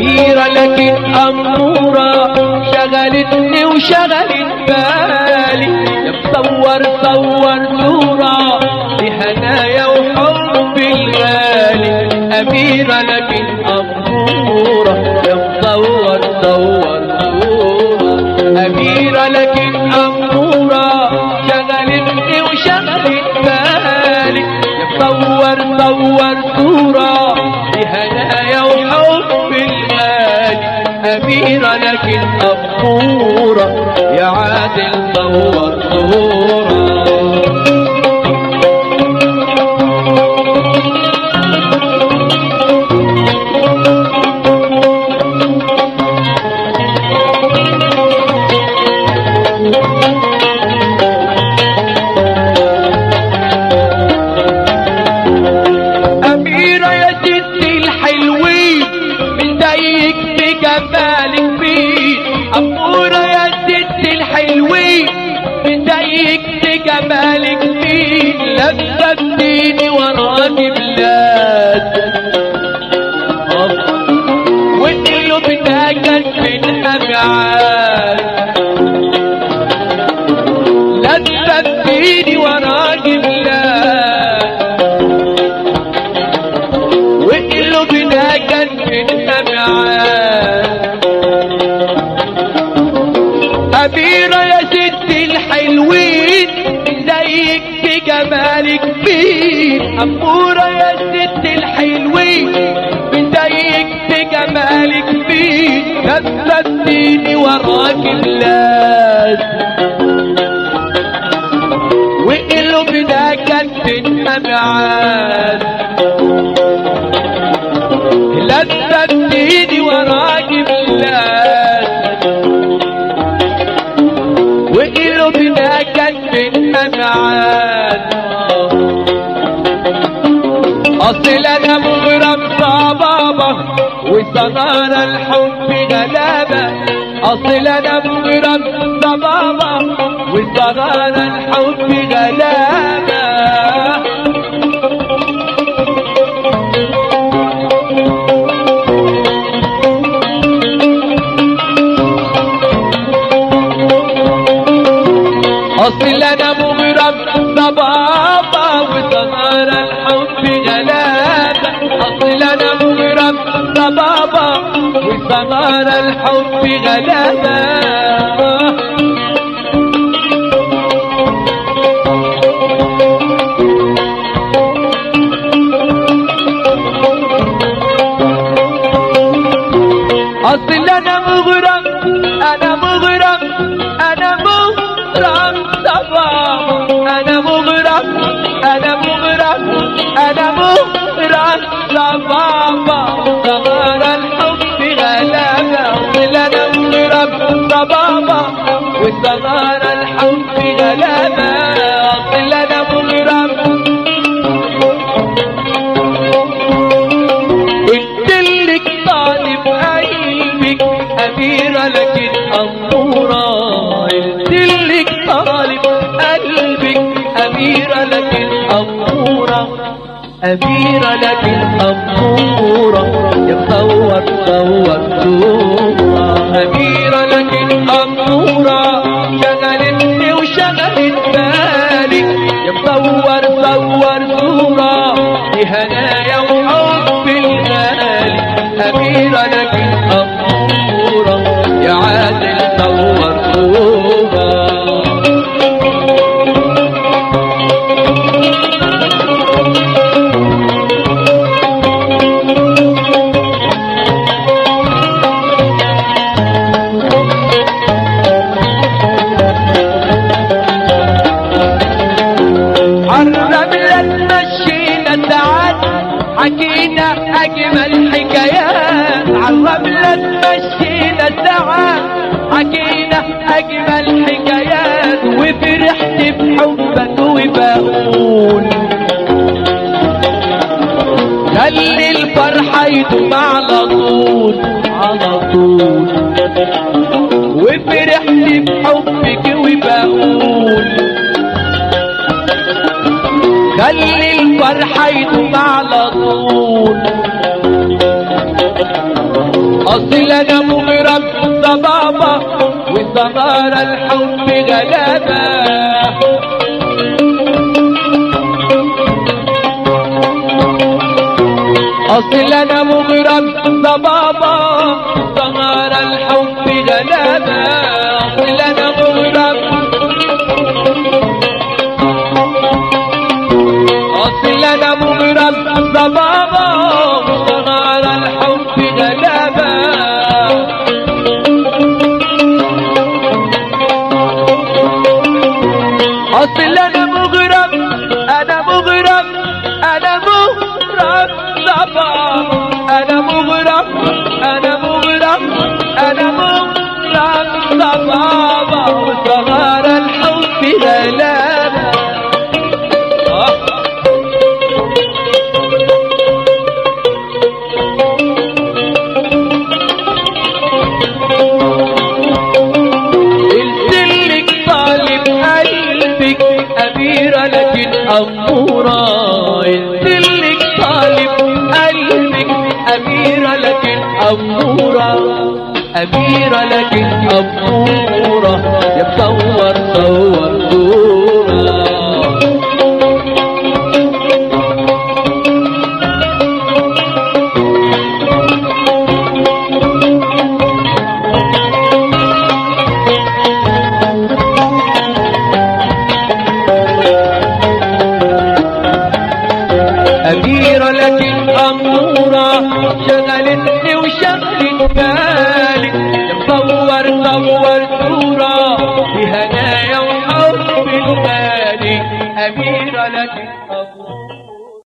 أميرة لكن أمورة شغلتني وشغلت بالي يا مصور صور صورة لهنايا وحب الغالي أميرة لكن أمورة يا مصور صور صورة أميرة لكن أمورة شغلتني وشغلت بالي يا مصور صور صورة لهنايا وحب الغالي أميرة لكن أمورة يا عادل صور صورة أميرة يا ستي الحلوين مزيك بجمالك فيه أمورة يا ستي الحلوين مزيك بجمالك فيه لفتيني وراك بلاد وقلوبنا كانت منها معاك لفتيني وراك بلاد وقلوبنا كان منها معاك أميرة يا ستي الحلوين زيك بجمالك فين أمورة يا ستي الحلوين زيك بجمالك فين لفتيني وراك الناس وقلوبنا كان منها معاك لا تبديني وراك بلاد وقلوبنا كان منها معاد اصل انا مغرم صبابة وصغار الحب غلابة اصل انا مغرم صبابة وصغار الحب غلابة اصل انا مغرم صبابة وصغار الحب غلابة اصل انا مغرم صبابة وصغار الحب غلابة اصل انا مغرم انا مغرم انا مغرم صبابة انا مغرم انا مغرم انا مغرم صبابة صغار الحب غلابة اصل انا مغرم صبابة وصغار الحب غلابة اصل انا مغرم قلت لك طالب قلبك أميرة لكن أمورة قلت لك طالب قلبك أميرة لكن أمورة أميرة لكن أمورة يا صور صور صورة أميرة لكن أمورة شغلتني وشغلت بالي يا مصور صور صورة بهنايا وحب الغالي أميرة لكن أمورة يا عادل صور صورة عالرملة مشينا ساعات حكينا أجمل حكايات عالرملة مشينا ساعات حكينا أجمل حكايات وفرحت بحبك وبقول خلي الفرحة يدوم على طول على طول وفرحت بحبك وبقول خلي الفرحة يدوم على طول اصل انا مغرم صبابة وثمار الحب غلابة اصل انا مغرم صبابة ثمار الحب غلابة اصل انا مغرم اصل انا مغرم صبابة ثمار الحب غلابة اصل انا مغرم انا مغرم انا مغرم صبابة انا مغرم انا مغرم انا مغرم صبابة وصغار الحب غلابة آه. قلتلك طالب قلبك أميرة لكن أمورة قلتلك طالب قلبك أميرة لكن أمورة أميرة لكن أمورة يا مصور صور صورة